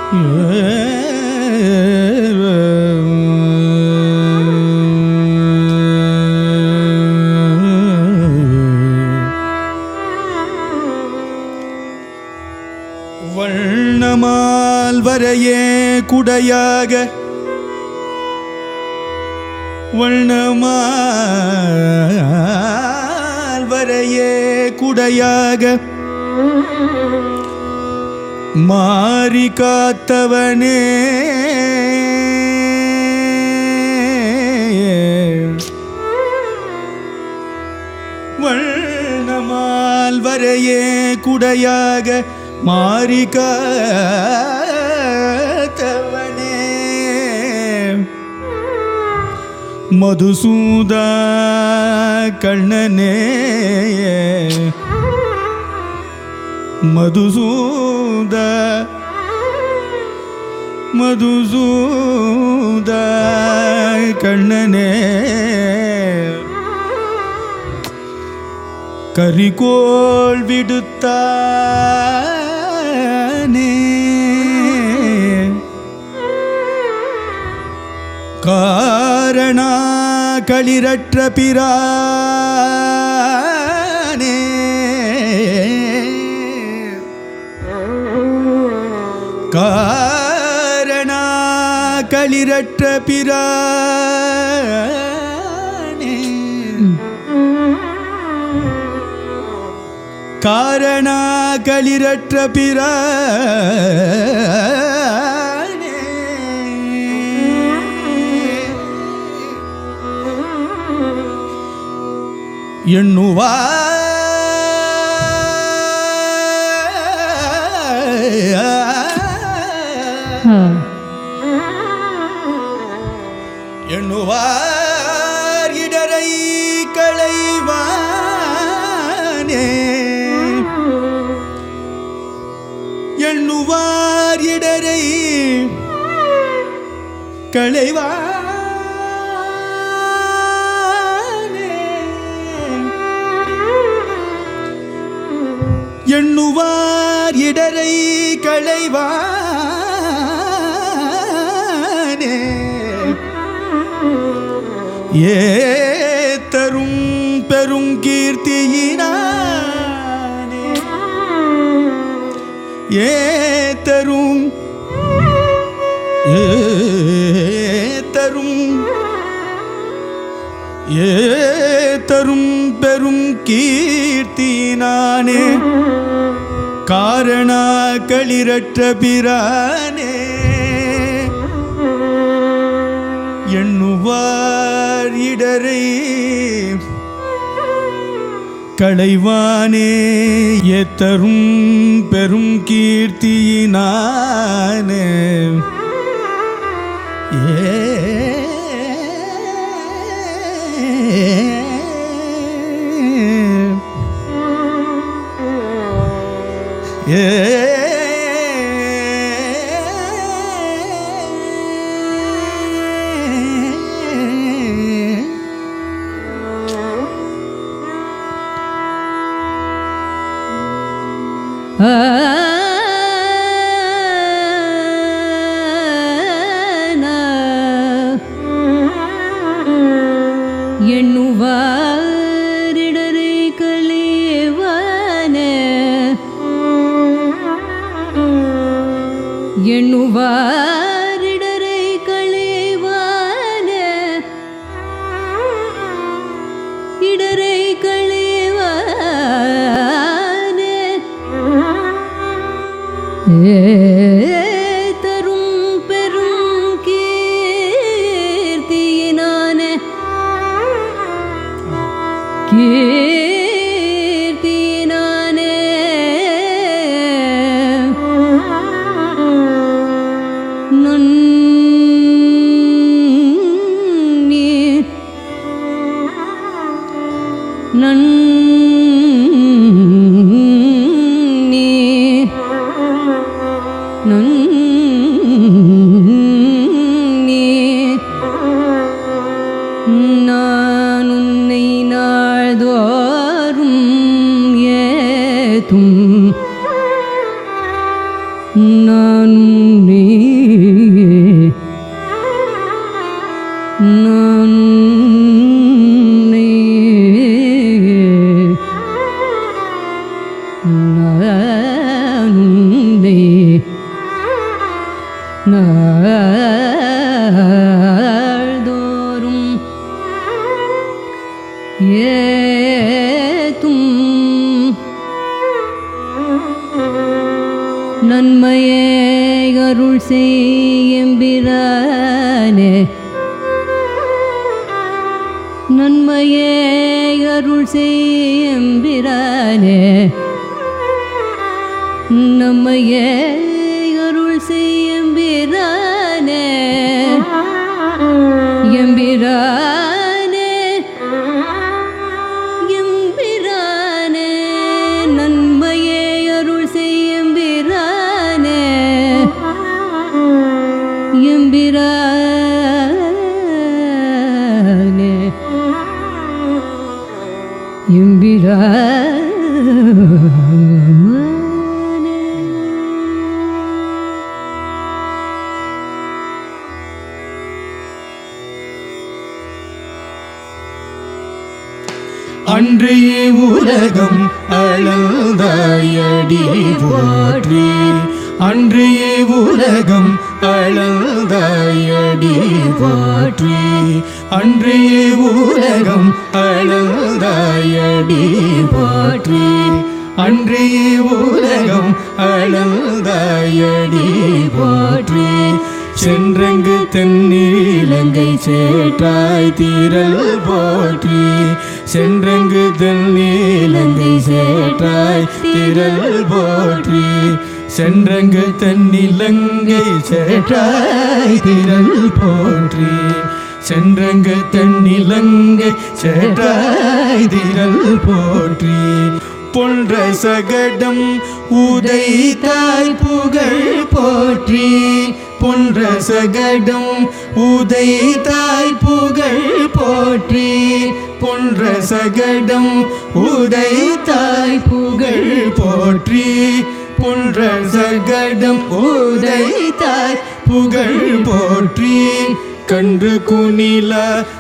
வண்ணமால் வரையே குடையாக வண்ணமால் வரையே குடையாக மாறி காத்தவனே வண்ணமால் வரையே குடையாக மாறி காத்தவனே மதுசூத கண்ணனே மதுசூத மதுசூத கண்ணனே கரிகோள் விடுத்தானே காரணா களிரற்ற பிரானே காரணா களிரற்ற பிரானே காரணா களிரற்ற பிரானே எண்ணுவா எண்ணுவார் இடரை களைவானே எண்ணுவார் இடரை களைவானே எண்ணுவார் இடரை களைவானே ஏத்தரும் பெருங்கீர்த்தியினானே ஏத்தரும் ஏத்தரும் ஏத்தரும் பெரும் கீர்த்தினானே காரணா களிரற்ற பிரானே எண்ணுவார் இடரை களைவானே ஏத்தரும் பெரும் கீர்த்தியினானே ஏ எண்ணுவாரிடரை களைவான எண்ணுவாரிடரை களைவான இடரை களைவான தரும் பெரும் கீர்த்தியினான கீர்த்தியினான நன்னி நன்னி நன்னி நான் உன்னை நாள்தோறும் ஏத்தும் நான் உன்னை நான் உன்னை நான் உன்னை நாள்தோறும் ஏத்தும் நன்மையே அருள் செய்யம்பிரானே நன்மையே அருள் செய்யம்பிரானே நம்மையே அருள் செய்யம்பிரானே எம்பிரானே எம்பிரானே நன்மையே அருள் செய்யம்பிரானே எம்பிரானே எம்பிரானே அன்றையே உலகம் அளந்தாயடி போற்றி அன்றையே உலகம் அளந்தாயடி போற்றி அன்றையே உலகம் அளந்தாயடி போற்றி அன்றையே உலகம் அளந்தாயடி போற்றி சென்றங்கு தென்னீலங்கை சேற்றாய் தீரல் போற்றி சென்றங்கு தென்னீலங்கை சேற்றாய் தீரல் போற்றி சென்றங்கு தென்னிலங்கை சேற்றாய் தீரல் போற்றி சென்றங்கு தென்னிலங்கை சேற்றாய் தீரல் போற்றி பொன்ற சகடம் உதைத்தாய் புகழ் போற்றி பொன்ற சகடம் உதைத்தாய் புகழ் போற்றி பொன்ற சகடம் உதைத்தாய் புகழ் போற்றி பொன்ற சகடம் உதைத்தாய் புகழ் போற்றி கன்று குனில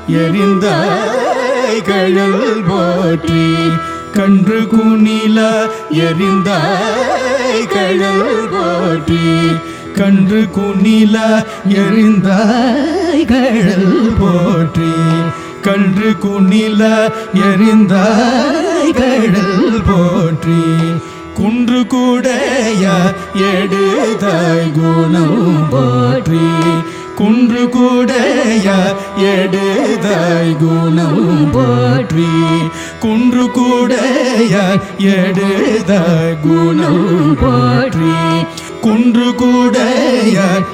எரிந்தாய் கழல் போற்றி கன்று குனில எரிந்தாய் கழல் போற்றி கன்று குனில எரிந்தாய் கழல் போற்றி கன்று குனில எரிந்தாய் கழல் போற்றி குன்று கூடைய எடுதாய் குணம் போற்றி குன்று கூடைய எடுதாய் குணம் போற்றி குன்று கூடைய எடுதாய் குணம் போற்றி குன்று கூடைய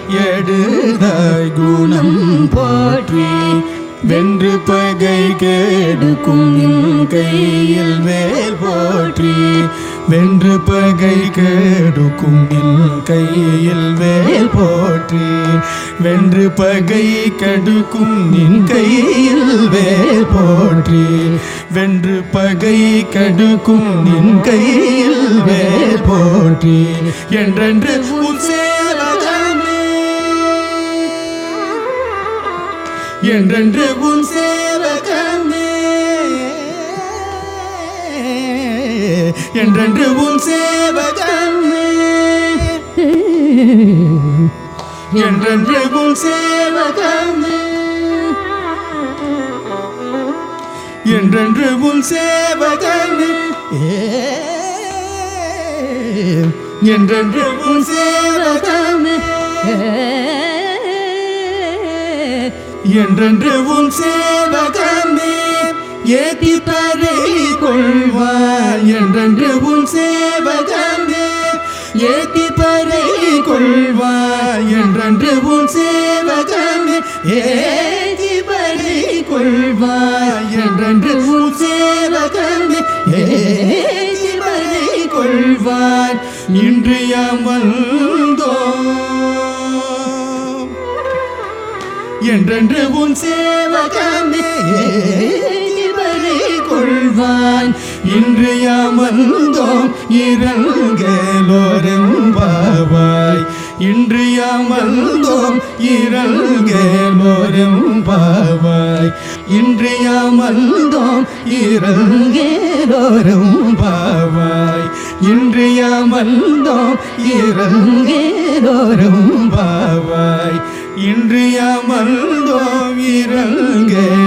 எடுதாய் குணம் போற்றி வென்று பகை கெடுக்கும் நின் கையில் வேல் போற்றி வென்று பகை கெடுக்கும் நின் கையில் வேல் போற்றி வென்று பகை கெடுக்கும் நின் கையில் வேல் போற்றி வென்று பகை கெடுக்கும் நின் கையில் வேல் போற்றி என்றென்று உன் சேவகமே என்றென்று உன் சேவகமே என்றென்று உன் சேவகமே என்றென்று உன் சேவகமே என்றென்று உன் சேவகமே என்றென்று உன் சேவகமே என்றென்று உன் சேவகமே ஏத்தி பறை கொள்வார் என்றென்று உன் சேவகமே ஏத்தி பறை கொள்வார் என்றென்று உன் சேவகமே ஏத்தி பறை கொள்வார் என்றென்று உன் சேவகமே ஏத்தி பறை கொள்வார் இன்று யாம் வந்தோம் என்றென்று உன் சேவகமே இவரை கொள்வான் இன்று யாமந்தோம் இரங்கலோரும் பாவாய் இன்று யாமல்தோம் இரல்கேலோரம் பாவாய் இன்று யாமல்தோம் இரல்கேலோரம் பாவாய் இன்று யாமல்தோம் இரல்கேலோரம் பாவாய் இன்று யாமல்தோம் இரல்கே